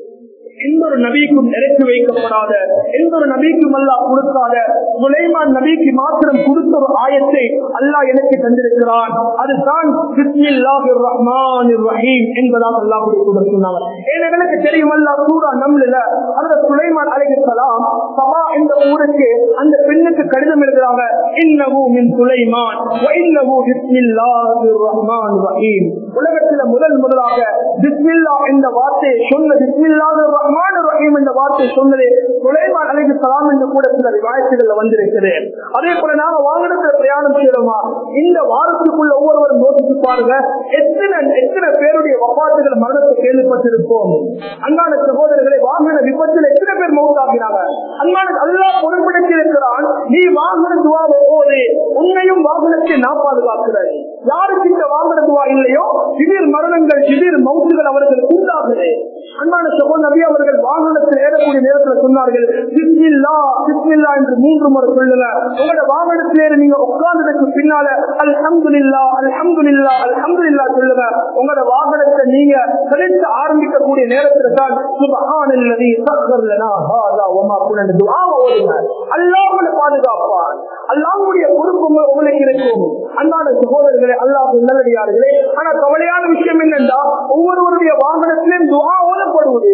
எந்த ஒரு நபிக்கும் இறக்கி வைக்கப்படாத எந்த ஒரு நபிக்கும் அல்லாஹ் கொடுக்காத சுலைமான் நபிக்கு மாத்திரம் கொடுத்த ஒரு ஆயத்தை அல்லாஹ் எனக்கு தந்திருக்கிறான் அதுதான் பிஸ்மில்லாஹிர் ரஹ்மானிர் ரஹீம் என்பதாக அல்லாஹ் கூட சொன்னாங்க எனக்கு தெரியும் அல்லாஹ் சூரா நம்ல அந்த சுலைமான் அலைஹிஸ்ஸலாம் சபா என்ற ஊருக்கு அந்த பெண்ணுக்கு கடிதம் எழுதுறாங்க இன்னஹு மின் சுலைமான் வ இன்னஹு பிஸ்மில்லாஹிர் ரஹ்மானிர் ரஹீம் உலகத்தில் முதல் முதலாக பிஸ்மில்லா என்ற வார்த்தையை சொன்ன பிஸ்மில்லாஹிர் ரஹ்மான் ரஹீம் என்ற வார்த்தை வார்த்தை சொன்னது சுலைமான் அலைக்கு சலாம் என்று கூட சில விவாயத்துகள்ல வந்திருக்குது அதே போல நாங்க வாகனத்துல பிரயாணம் செய்யறோமா இந்த வாரத்துக்குள்ள ஒவ்வொருவரும் யோசிச்சு பாருங்க எத்தனை எத்தனை பேருடைய வப்பாட்டுகள் மரணத்தை கேள்விப்பட்டிருப்போம் அன்பான சகோதரர்களை வாகன விபத்தில் எத்தனை பேர் மௌத்தாகிறாங்க அன்பான அல்லா பொறுப்படுத்தி இருக்கிறான் நீ வாகன துவாவை ஓது உன்னையும் வாகனத்தை நான் பாதுகாக்கிறேன் யாருக்கு இந்த வாகன துவா இல்லையோ திடீர் மரணங்கள் திடீர் மௌத்துகள் அவர்களுக்கு உண்டாகுது அன்பான சகோதர நபி அவர்கள் வாகனத்தில் ஏறக்கூடிய நேரத்தில் சொன்னார்கள் பிஸ்மில்லா பிஸ்மில்லா என்று மூன்று முறை சொல்லுங்க உங்களோட வாகனத்தில் ஏறி நீங்க உட்கார்ந்ததுக்கு பின்னால அல்ஹம்துலில்லா அல்ஹம்துலில்லா அல்ஹம்துலில்லா சொல்லுங்க உங்களோட வாகனத்தை நீங்க செலுத்த ஆரம்பிக்கக்கூடிய நேரத்தில் தான் சுபஹானல்லதி சக்கர் லனா ஹாதா வமா குனன் துஆ ஓதுங்க அல்லாஹ் உங்களை பாதுகாப்பான் அல்லாஹ்வுடைய பொறுப்பு உங்க- உங்களுக்கு இருக்கும் அன்பான சகோதரர்களே அல்லாஹ் நல்லடியார்களே ஆனா கவலையான விஷயம் என்னென்றா ஒவ்வொருவருடைய வாகனத்திலும் துஆ ஓதப்படுவது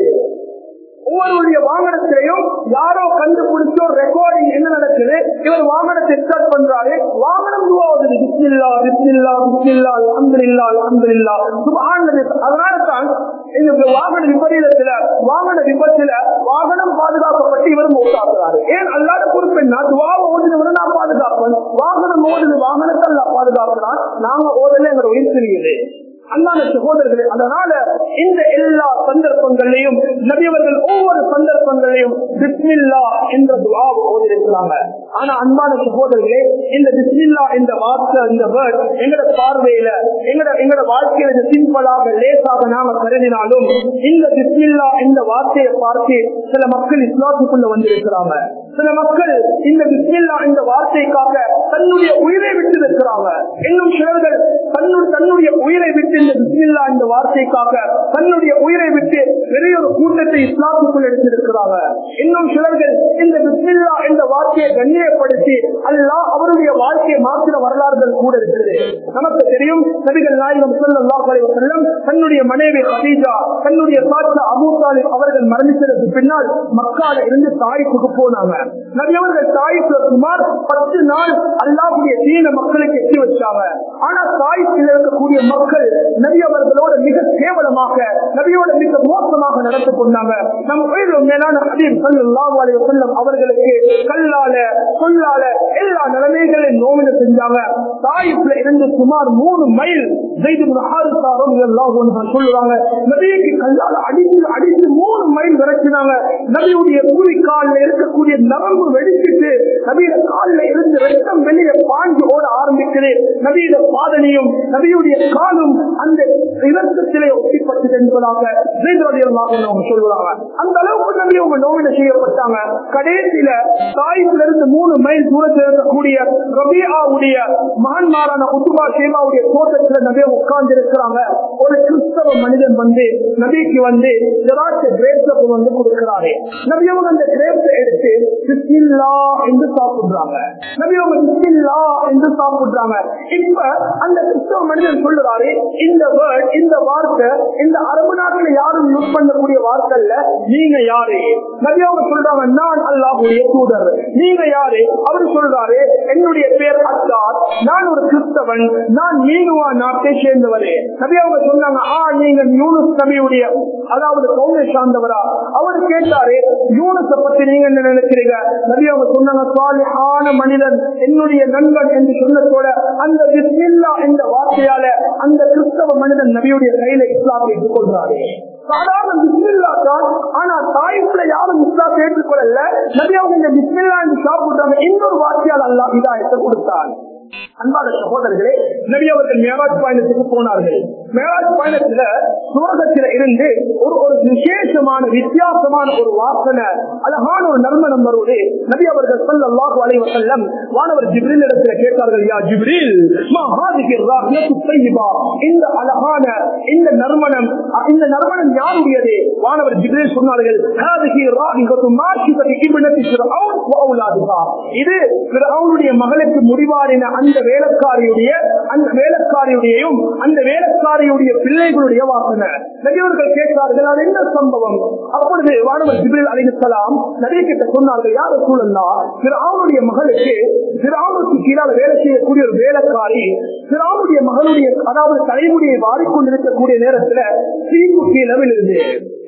ஒவ்வொருடைய வாகனத்திலையும் யாரோ கண்டுபிடிச்சோ ரெக்கார்டிங் என்ன நடக்குது இவர் வாகனத்தை ஸ்டார்ட் பண்றாரு வாகனம் துவாவது பிஸ்மில்லா பிஸ்மில்லா பிஸ்மில்லா அல்ஹம்துலில்லா அல்ஹம்துலில்லா சுப்ஹானல்லாஹ் அதனால தான் இந்த வாகன விபரீதத்துல வாகன விபத்துல வாகனம் பாதுகாக்கப்பட்டு இவர் மௌத்தாக்குறாரு ஏன் அல்லாத பொறுப்பு என்ன துவாவை ஓடுனவரை நான் பாதுகாப்பேன் வாகனம் ஓடுது வாகனத்தை அல்ல பாதுகாக்கிறான் நாங்க ஓதல எங்க உயிர் தெரியுது அன்பான சகோதரர்களே அதனால இந்த எல்லா சந்தர்ப்பங்களையும் நபியவர்கள் ஒவ்வொரு சந்தர்ப்பங்களையும் பிஸ்மில்லா என்ற துவாவை ஓதிருக்கிறாங்க ஆனா அன்பான சகோதரர்களே இந்த பிஸ்மில்லா இந்த வார்த்தை இந்த வேர்ட் எங்கட பார்வையில எங்கட எங்கட வாழ்க்கையில இது சிம்பிளாக லேசாக நாம கருதினாலும் இந்த பிஸ்மில்லா இந்த வார்த்தையை பார்த்து சில மக்கள் இஸ்லாத்துக்குள்ள வந்திருக்கிறாங்க சில மக்கள் இந்த பிஸ்மில்லா இந்த வார்த்தைக்காக தன்னுடைய உயிரை விட்டு இருக்கிறாங்க இன்னும் சிலர்கள் தன்னுடைய தன்னுடைய உயிரை விட்டு இந்த பிஸ்மில்லா இந்த வார்த்தைக்காக தன்னுடைய உயிரை விட்டு பெரிய ஒரு கூட்டத்தை இஸ்லாமுக்குள் எடுத்திருக்கிறாங்க இன்னும் சிலர்கள் இந்த பிஸ்மில்லா இந்த வார்த்தையை கண்ணியப்படுத்தி அல்லாஹ் அவருடைய வாழ்க்கையை மாற்றின வரலாறுகள் கூட இருக்கிறது நமக்கு தெரியும் நபிகள் நாயகம் ஸல்லல்லாஹு அலைஹி வஸல்லம் தன்னுடைய மனைவி ஹதீஜா தன்னுடைய தாத்தா அபூ தாலிப் அவர்கள் மரணித்ததற்கு பின்னால் மக்கால இருந்து தாய்ப்புக்கு போனாங்க நபி அவர்கள் தாய்ப்புல சுமார் பத்து நாள் அல்லாஹ்வுடைய தீன மக்களுக்கு எட்டி வச்சாங்க ஆனா தாய்ப்பில் இருக்கக்கூடிய மக்கள் நபி அவர்களோட மிக கேவலமாக நபியோட மிக மோசமாக நடந்து கொண்டாங்க நம் உயிரும் மேலான ஹபீப் ஸல்லல்லாஹு அலைஹி வஸல்லம் அவர்களுக்கு கல்லால சொல்லால எல்லா நிலைமைகளையும் நோவின செஞ்சாங்க தாயிப்ல இருந்து சுமார் மூணு மைல் ஜெயிது மஹாரிசாரம் சொல்லுவாங்க நபிக்கு கல்லால அடிச்சு அடிச்சு மூணு மைல் விரட்டினாங்க நபியுடைய கூலி காலில் இருக்கக்கூடிய நரம்பு வெடிச்சிட்டு நபியோட காலில் இருந்து ரத்தம் வெளியே பாஞ்சு ஓட ஆரம்பிக்குது நபியோட பாதனையும் நபியுடைய காலும் அந்த இரத்தத்திலே ஒட்டிப்பட்டது என்பதாக ஜெயித் ரலியல்லாஹு அன்ஹு அவங்க சொல்லுவாங்க அந்த அளவுக்கு நபி அவங்க நோவின செய்யப்பட்டாங்க கடைசியில தாயிப்ல இருந்து மூணு மைல் தூரத்தில் இருக்கக்கூடிய ரபியாவுடைய மகன்மாரான உத்துபா சேமாவுடைய தோட்டத்துல நபி உட்கார்ந்து இருக்கிறாங்க ஒரு கிறிஸ்தவ மனிதன் வந்து நபிக்கு வந்து திராட்சை கிரேப்ஸ் வந்து கொடுக்கிறாரு நபி அவங்க அந்த கிரேப்ஸை எடுத்து பிஸ்மில்லா என்று சாப்பிடுறாங்க நபி அவங்க பிஸ்மில்லா என்று சாப்பிடுறாங்க இப்ப அந்த கிறிஸ்தவ மனிதன் சொல்லுறாரு இந்த வேர்ட் இந்த வார்த்தை இந்த அரபு நாட்டுல யாரும் யூஸ் பண்ணக்கூடிய வார்த்தை இல்ல நீங்க யாரு நபி அவங்க சொல்றாங்க நான் அல்லாஹுடைய தூதர் நீங்க யாரு அவர் சொல்றாரு என்னுடைய பேர் அத்தார் நான் ஒரு கிறிஸ்தவன் நான் மீனுவா நாட்டை சேர்ந்தவரே நபி அவங்க சொன்னாங்க ஆ நீங்க யூனுஸ் நபியுடைய அதாவது கௌமை சார்ந்தவரா அவர் கேட்டாரு யூனுஸ பத்தி நீங்க என்ன நினைக்கிறீங்க நபி அவங்க சொன்னாங்க சாலிஹான மனிதன் என்னுடைய நண்பன் என்று சொன்னதோட அந்த பிஸ்மில்லா என்ற வார்த்தையால அந்த கிறிஸ்தவ மனிதன் நபியுடைய கையில இஸ்லாத்தை ஏற்றுக்கொள்றாரு சாதாரண பிஸ்மில்லா தான் ஆனா தாய்ப்புல யாரும் இஸ்லாத்தை ஏற்றுக்கொள்ளல நபி அவங்க இந்த பிஸ்மில்லா என்று சாப்பிடுறாங்க இன்னொரு வார்த்தையால் அல்லாஹ் இதாயத்தை கொடுத்தான் அன்பான சகோதரர்களே நபி அவர்கள் மேராஜ் பயணத்துக்கு போனார்கள் மேராஜ் பயணத்துல சுவர்க்கத்தில இருந்து ஒரு ஒரு விசேஷமான வித்தியாசமான ஒரு வாசனை அழகான ஒரு நறுமணம் வருவது நபி அவர்கள் ஸல்லல்லாஹு அலைஹி வஸல்லம் வானவர் ஜிப்ரீல் இடத்துல கேட்டார்கள் யா ஜிப்ரீல் மா ஹாதிஹி ராஹியத்து தையிபா இந்த அழகான இந்த நறுமணம் இந்த நறுமணம் யாருடையது வானவர் ஜிப்ரீல் சொன்னார்கள் ஹாதிஹி ராஹியத்து மாஷிபதி இப்னதி ஃபிரௌன் வ அவுலாதுஹா இது ஃபிரௌனுடைய மகளுக்கு முடிவாரின அந்த வேலைக்காரியுடைய அந்த வேலைக்காரியுடையும் அந்த வேலைக்காரியுடைய பிள்ளைகளுடைய வாசனை நபியவர்கள் கேட்கிறார்கள் அது என்ன சம்பவம் அப்பொழுது வானவர் ஜிப்ரீல் அலிசலாம் நபி கிட்ட சொன்னார்கள் யார் சூழல்லா அவனுடைய மகளுக்கு சிறாவுக்கு கீழாக வேலை செய்யக்கூடிய ஒரு வேலைக்காரி சிறாவுடைய மகளுடைய அதாவது தலைமுடியை வாரிக்கொண்டிருக்கக்கூடிய நேரத்துல சீங்கு கீழே விழுது இந்த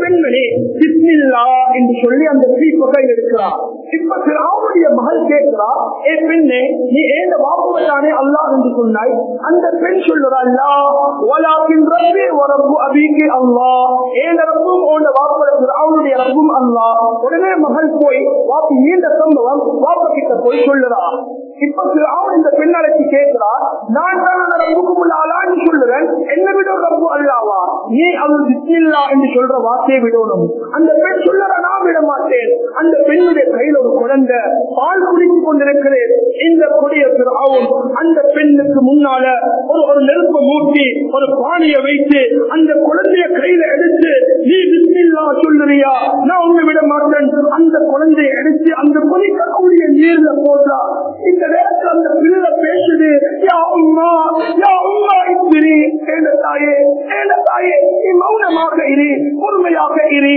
பெண்மணி பிஸ்மில்லா என்று சொல்லி அந்த சீப்பை கையில் எடுக்கிறார் இப்ப அவனுடைய மகள் கேட்கிறா ஏ பெண்ணே நீ ஏந்த வாக்குவதானே அல்லாஹ் என்று சொன்னாய் அந்த பெண் சொல்லுறா அல்லா ஓலாக்கின் ரப்பே வரப்பு அபிக்கு அல்லா ஏந்த ரப்பும் உன்ன வாக்குவதற்கு அவனுடைய ரப்பும் அல்லா உடனே மகள் போய் வாக்கு நீண்ட சம்பவம் வாப்ப கிட்ட போய் சொல்லுறா இப்ப அவன் இந்த பெண் அழைச்சி கேட்கிறா நான் தான் அந்த ரப்புக்கு உள்ள ஆளான்னு சொல்லுறேன் என்ன விட ரப்பு அல்லாவா நீ அவள் பிஸ்மில்லா என்று சொல்ற வார்த்தையை விடணும் அந்த பெண் சொல்லுற நான் விட மாட்டேன் அந்த பெண்ணுடைய கையில் ஒரு குழந்தை பால் குடித்துக் கொண்டிருக்கிறேன் இந்த கொடிய பிறவும் அந்த பெண்ணுக்கு முன்னால ஒரு ஒரு நெருப்பை மூட்டி ஒரு பானையை வைத்து அந்த குழந்தைய கையில எடுத்து நீ பிஸ்மில்லா சொல்லுறியா நான் உன்னை விட மாட்டேன் அந்த குழந்தையை எடுத்து அந்த கொதிக்கக்கூடிய நீர்ல போடுறா இந்த நேரத்தில் அந்த பிள்ளை பேசுது யா அம்மா யா அம்மா இத்திரி ஏன தாயே ஏன தாயே நீ மௌனமாக இரு பொறுமையாக இரு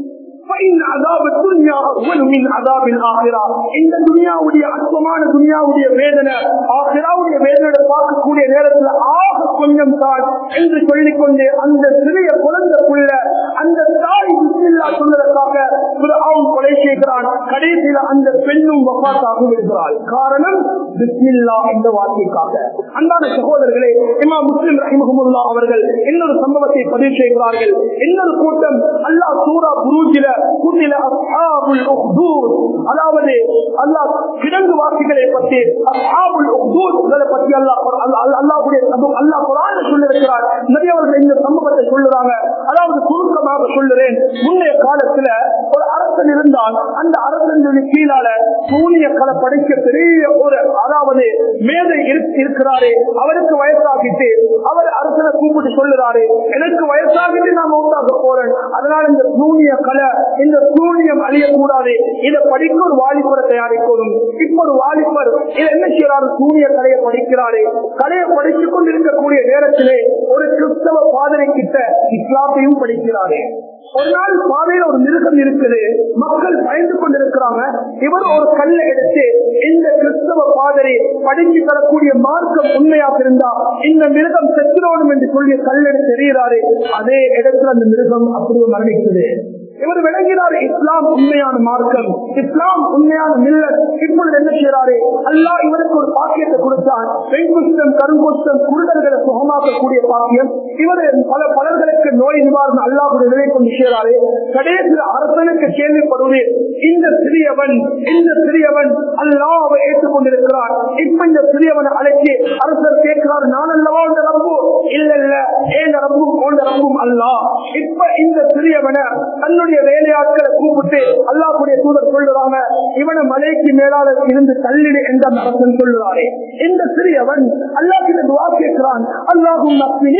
فإن عذاب الدنيا أهون من عذاب الآخرة இந்த துனியாவுடைய அற்பமான துனியாவுடைய வேதனை ஆசிராவுடைய வேதனை பார்க்கக்கூடிய நேரத்தில் ஆக கொஞ்சம் தான் என்று சொல்லிக்கொண்டு அந்த சிறிய குழந்தைக்குள்ள அந்த தாய் பிஸ்மில்லா சொன்னதற்காக அவன் கொலை செய்கிறான் கடைசியில் அந்த பெண்ணும் வப்பாத்தாக விடுகிறாள் காரணம் பிஸ்மில்லா என்ற வார்த்தைக்காக அன்பான சகோதரர்களே இமா முஸ்லிம் ரஹிமஹமுல்லா அவர்கள் இன்னொரு சம்பவத்தை பதிவு செய்கிறார்கள் இன்னொரு கூட்டம் அல்லாஹ் சூரா குரூஜில கூட்டில அஸ்ஹாபுல் உஹ்தூத் அதாவது அல்லாஹ் கிடங்கு வாசிகளை பற்றி அஸ்ஹாபுல் உஹ்தூத்களை பற்றி அல்லாஹ் அல்லாஹ்வுடைய அல்லாஹ் குர்ஆன்ல சொல்லியிருக்கிறார் நபி அவர்கள் இந்த சம்பவத்தை சொல்லுறாங்க அதாவது சுருக்கமாக சொல்லுறேன் முன்னைய காலத்துல ஒரு அரசன் இருந்தால் அந்த அரசனுடைய கீழால சூனிய கலை படிக்க பெரிய ஒரு அதாவது மேதை இருக்கிறாரே அவருக்கு வயசாகிட்டு அவர் அரசனை கூப்பிட்டு சொல்லுறாரு எனக்கு வயசாகிட்டு நான் மௌத்தாக போறேன் அதனால இந்த சூனிய கலை இந்த சூனியம் அழியக்கூடாது இதை படிக்க ஒரு வாலிபரை தயாரிக்கணும் இப்ப ஒரு வாலிபர் இதை என்ன செய்யறாரு சூனிய கலையை படிக்கிறாரு கலையை படித்துக் கொண்டிருக்கக்கூடிய நேரத்திலே ஒரு கிறிஸ்தவ பாதனை கிட்ட இஸ்லாத்தையும் படிக்கிறாரு ஒரு நாள் பாதையில ஒரு மிருகம் இருக்குது மக்கள் பயந்து கொண்டிருக்கிறாங்க இவர் ஒரு கல்லை எடுத்து இந்த கிறிஸ்தவ பாதரை படிச்சு தரக்கூடிய மார்க்கம் உண்மையாக இருந்தா இந்த மிருகம் செத்துரோடும் என்று சொல்லி கல்லெடுத்து எறிகிறாரு அதே இடத்துல அந்த மிருகம் அப்படியே மரணிக்குது இவர் விளங்கினார் இஸ்லாம் உண்மையான மார்க்கம் இஸ்லாம் உண்மையான மில்லர் இப்பொழுது என்ன செய்யறாரு அல்லா இவருக்கு ஒரு பாக்கியத்தை கொடுத்தான் பெண் குஷ்டம் கருங்குஷ்டம் குருடர்களை சுகமாக்கக்கூடிய பாக்கியம் இவர் பல பலர்களுக்கு நோய் நிவாரணம் அல்லாஹுடைய நிலை கொண்டு செய்யறாரு கடைசியில் அரசனுக்கு கேள்விப்படுவது இந்த சிறியவன் இந்த சிறியவன் அல்லாவை ஏற்றுக்கொண்டிருக்கிறார் இப்ப இந்த சிறியவனை அழைச்சி அரசர் கேட்கிறார் நான் அல்லவா இந்த ரப்பு இல்ல இல்ல ஏன் ரப்பும் போன்ற ரப்பும் அல்லா இப்ப இந்த சிறியவனை தன்னுடைய வேலையாட்களை கூப்பிட்டு அல்லாஹுடைய தூதர் சொல்லுறாங்க இவனை மலைக்கு மேலால இருந்து தள்ளிடு என்ற அரசன் சொல்லுறாரே இந்த சிறியவன் அல்லாஹ் கிட்ட துவா கேட்கிறான் அல்லாஹும்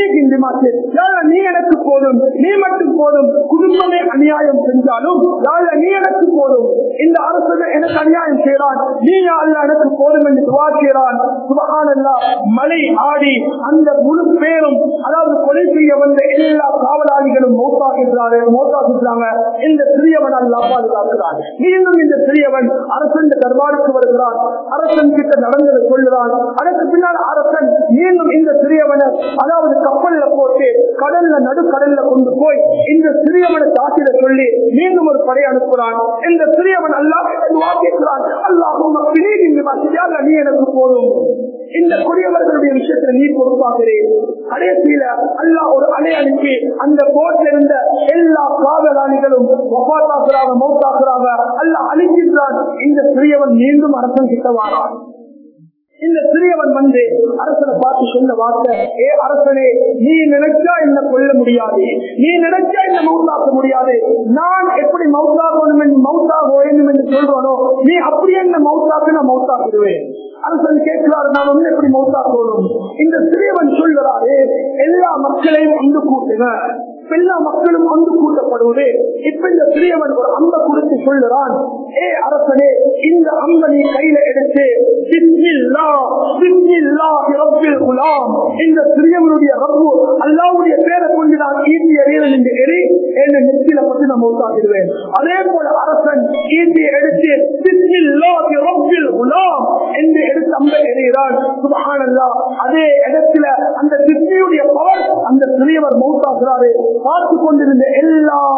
நீ எனக்கு போதும் நீ மட்டும் போதும் குடும்பமே அநியாயம் செஞ்சாலும் யாழ்ல நீ எனக்கு போதும் இந்த அரசு எனக்கு அநியாயம் செய்யறான் நீ அல்ல எனக்கு போதும் என்று துவா செய்யறான் சுபகானல்லா மலை ஆடி அந்த முழு பேரும் அதாவது கொலை செய்ய வந்த எல்லா காவலாளிகளும் மௌத்தாக்குகிறாரு மௌத்தாக்குகிறாங்க இந்த சிறியவன் அல்லா பாதுகாக்கிறான் மீண்டும் இந்த சிறியவன் அரசன் தர்பாருக்கு வருகிறான் அரசன் கிட்ட நடந்ததை சொல்லுறான் அதற்கு பின்னால் அரசன் மீண்டும் இந்த சிறியவனை அதாவது கப்பல்ல போட்டு கடல்ல நடுக்கடல்ல கொண்டு போய் இந்த சிறியவனை தாக்கிட சொல்லி மீண்டும் ஒரு படை அனுப்புறான் இந்த சிறியவன் அல்லாஹ் வாக்கிக்கிறான் அல்லாஹும் நீ எனக்கு போதும் இந்த கொடியவர்களுடைய விஷயத்துல நீ பொறுப்பாகிறேன் கடைசியில அல்லா ஒரு அலை அனுப்பி அந்த போட்டில் இருந்த எல்லா காவலாளிகளும் ஒப்பாத்தாக்குறாங்க மௌத்தாக்குறாங்க அல்ல அழிக்கின்றான் இந்த சிறியவன் மீண்டும் அரசன் கிட்ட வாரான் இந்த சிறியவன் வந்து அரசனை பார்த்து சொன்ன வார்த்தை ஏ அரசனே நீ நினைச்சா என்ன கொல்ல முடியாது நீ நினைச்சா என்ன மவுத்தாக்க முடியாது நான் எப்படி மவுத்தாகணும் என்று மவுத்தாக வேண்டும் என்று சொல்றானோ நீ அப்படி என்ன மவுத்தாக்கு நான் மவுத்தாக்கிடுவேன் அரசன் கேட்கிறாரு நான் வந்து எப்படி மவுத்தாக்கணும் இந்த சிறியவன் சொல்கிறாரு எல்லா மக்களையும் ஒன்று கூட்டுங்க எல்லா மக்களும் ஒன்று கூட்டப்படுவது இப்ப இந்த சிறியவன் ஒரு அம்ப குறித்து சொல்லுறான் ஏ அரசனே இந்த அம்ப நீ கையில எடுத்து இந்த சிறியவனுடைய ரப்பு அல்லாவுடைய பேரை கொண்டு நான் ஈட்டிய வீரன் என்று எரி என்ற நெத்தியில பற்றி நான் மௌத்தாக்கிடுவேன் அதே போல அரசன் ஈட்டியை எடுத்து என்று எடுத்து அம்ப எறிகிறான் சுபகானல்லா அதே இடத்துல அந்த சித்தியுடைய பவர் அந்த சிறியவர் மௌத்தாக்குறாரு பார்த்து கொண்டிருந்த எல்லா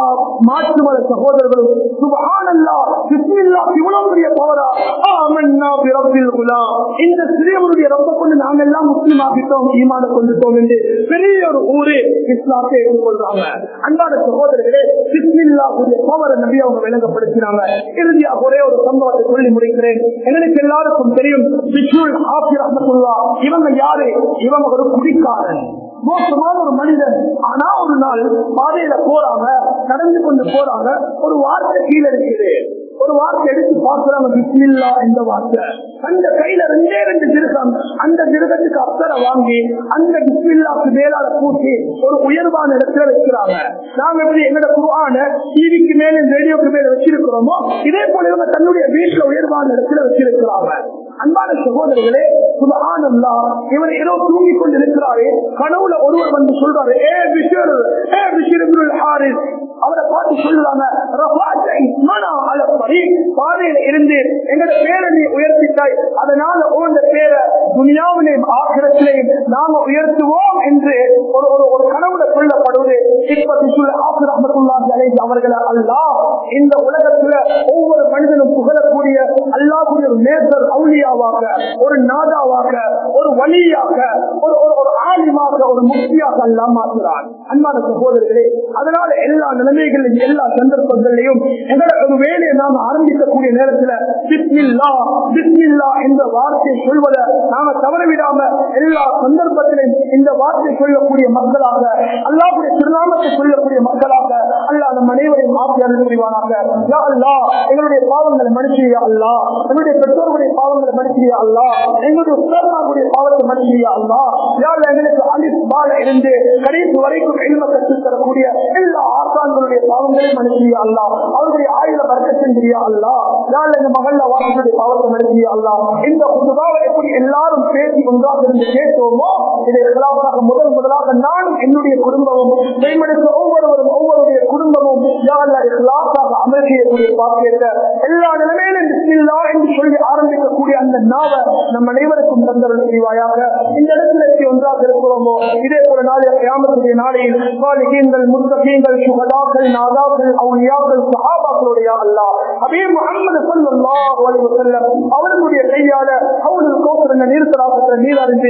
மாற்று மத சகோதரர்களும் சுபஹானல்லா பிஸ்மில்லா இவ்வளவு பெரிய பவரா ஆமன்னா பிரபில் குலாம் இந்த சிறியவருடைய ரொம்ப கொண்டு நாங்கள் எல்லாம் முஸ்லீம் ஆகிட்டோம் ஈமான கொண்டுட்டோம் என்று பெரிய ஒரு ஊரு இஸ்லாத்தை ஏற்றுக்கொள்றாங்க அன்பான சகோதரர்களே பிஸ்மில்லா உடைய பவரை நம்பி அவங்க விளங்கப்படுத்தினாங்க இறுதியாக ஒரே ஒரு சம்பவத்தை சொல்லி முடிக்கிறேன் எங்களுக்கு எல்லாருக்கும் தெரியும் பிஷுல் ஆஃபி ரஹமத்துல்லா இவங்க யாரு இவங்க ஒரு குடிக்காரன் மோசமான ஒரு மனிதன் ஆனா ஒரு நாள் பாதையில போறாங்க நடந்து கொண்டு போறாங்க ஒரு வார்த்தை கீழே இருக்குது ஒரு வார்த்தை எடுத்து பார்க்கிறாங்க பிஸ்மில்லா இந்த வார்த்தை அந்த கையில ரெண்டே ரெண்டு திருகம் அந்த திருகத்துக்கு அத்தரை வாங்கி அந்த பிஸ்மில்லாக்கு மேலால பூசி ஒரு உயர்வான இடத்துல வைக்கிறாங்க நாங்க எப்படி எங்கட குருவான டிவிக்கு மேல ரேடியோக்கு மேல வச்சிருக்கிறோமோ இதே போல இவங்க தன்னுடைய வீட்டுல உயர்வான இடத்துல வச்சிருக்கிறாங்க அன்பான சகோதரர்களே சுபஹானல்லா இவர் ஏதோ தூங்கி கொண்டு இருக்கிறாரு கனவுல ஒருவர் வந்து சொல்றாரு ஏ பிஷர் ஏ பிஷர் இப்னுல் ஹாரிஸ் அவரை பார்த்து சொல்லுவாங்க ரஃபாத்தை மனா அல பரீக் பாதையில இருந்து எங்கட பேரை நீ உயர்த்திட்டாய் அதனால உங்க பேரை துனியாவிலையும் ஆகிரத்திலையும் நாம உயர்த்துவோம் என்று ஒரு ஒரு ஒரு கனவுல சொல்லப்படுவது இப்ப பிஷுல் ஆசிர் அஹமதுல்லாஹி அலைஹி அவர்கள் அல்லாஹ் இந்த உலகத்துல ஒவ்வொரு மனிதனும் புகழக்கூடிய அல்லாஹ்வுடைய ஒரு நேசர் அவுலியாவாக ஒரு நாதாவாக ஒரு வழியாக ஒரு ஒரு ஒரு ஆலிமாக ஒரு முக்தியாக எல்லாம் மாற்றுகிறான் அன்பான சகோதரர்களே அதனால எல்லா நிலைமைகளிலும் எல்லா சந்தர்ப்பங்களிலும் எங்களை ஒரு வேலையை நாம் ஆரம்பிக்கக்கூடிய நேரத்துல பிஸ்மில்லா பிஸ்மில்லா என்ற வார்த்தையை சொல்வதை நாம தவறவிடாம எல்லா சந்தர்ப்பத்திலும் இந்த வார்த்தை சொல்லக்கூடிய மக்களாக அல்லாவுடைய திருநாமத்தை சொல்லக்கூடிய மக்களாக அல்லா நம் அனைவரையும் ஆசிரியர் புரிவானாக யா அல்லாஹ் எங்களுடைய பாவங்களை மன்னிச்சியா அல்லா எங்களுடைய பெற்றோர்களுடைய பாவங்களை மன்னிச்சியா அல்லா எங்களுடைய உத்தரவாவுடைய பாவத்தை மன்னிச்சியா அல்லா யாழ் எங்களுக்கு அலிஸ் பால இருந்து கடைசி வரைக்கும் எல்ம கற்றுத் தரக்கூடிய எல்லா ஆசான்களுடைய பாவங்களையும் மன்னிச்சியா அல்லா அவருடைய ஆயுத வர்க்கத்தின் அல்லா யாழ் எங்க மகள்ல வாசனுடைய பாவத்தை மன்னிச்சியா அல்லா இந்த புதுவாக எப்படி எல்லாரும் பேசி ஒன்றாக இருந்து கேட்டோமோ இதை முதலாவதாக முதல் முதலாக நானும் என்னுடைய குடும்பமும் மேம்படுத்த ஒவ்வொருவரும் ஒவ்வொருடைய குடும்பமும் யாழ்ல இஸ்லாத்தாக அமல் செய்யக்கூடிய பாக்கியத்தை எல்லா நிலைமையிலும் பிஸ்மில்லா என்று சொல்லி ஆரம்பிக்கக்கூடிய அந்த நாவ நம் அனைவருக்கும் தந்தரல் செய்வாயாக இந்த இடத்துல எப்படி ஒன்றாக இருக்கிறோமோ இதே போல நாளை கியாமத்துடைய நாளையில் சாலிகீன்கள் முத்தகீன்கள் சுகதாக்கள் நாதாக்கள் அவுலியாக்கள் சஹாபாக்களுடைய அல்லா அதே முகமது ஸல்லல்லாஹு அலைஹி வஸல்லம் அவர்களுடைய கையால அவர்கள் கோபுரங்க நீர்த்தலாகத்தில் நீர் அறிந்து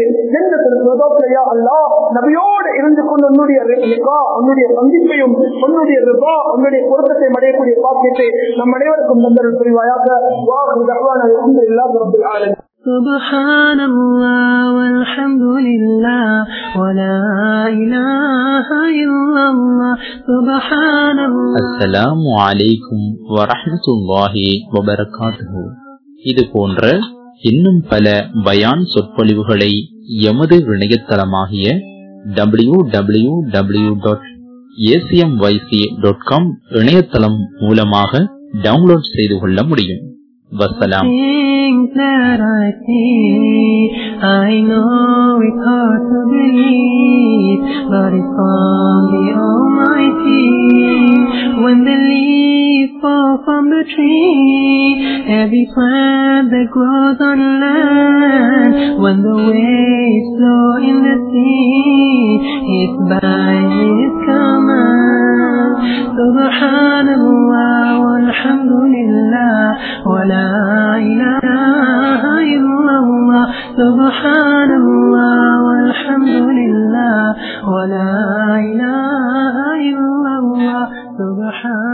எந்த அல்லா நபியோடு இருந்து கொண்டு உன்னுடைய ரிகா, உன்னுடைய சந்திப்பையும் உன்னுடைய ரிபா உன்னுடைய பொருத்தத்தை அடையக்கூடிய பாக்கியத்தை நம் அனைவருக்கும் தந்தரல் புரிவாயாக வாஹு தஹ்வான அல்ஹம்துலில்லாஹி ரப்பில் ஆலமீன் سبحان الله والحمد لله ولا إله إلا الله سبحان الله அஸ்ஸலாமு அலைக்கும் வரஹ்மத்துல்லாஹி வபரகாத்துஹு இது போன்ற இன்னும் பல பயான் சொற்பொழிவுகளை எமது இணையதளமாகிய W W W dot A C M Y C dot com இணையதளம் மூலமாக டவுன்லோட் செய்து கொள்ள முடியும் வசலாம் Things that I see, I know it's hard to believe, but it's from the Almighty. When the leaves fall from the tree, every plant that grows on land, when the waves flow in the sea, it's by His command. Subhanallah walhamdulillah wa la ilaha illallah. Subhanallah walhamdulillah wa la ilaha illallah. Subhan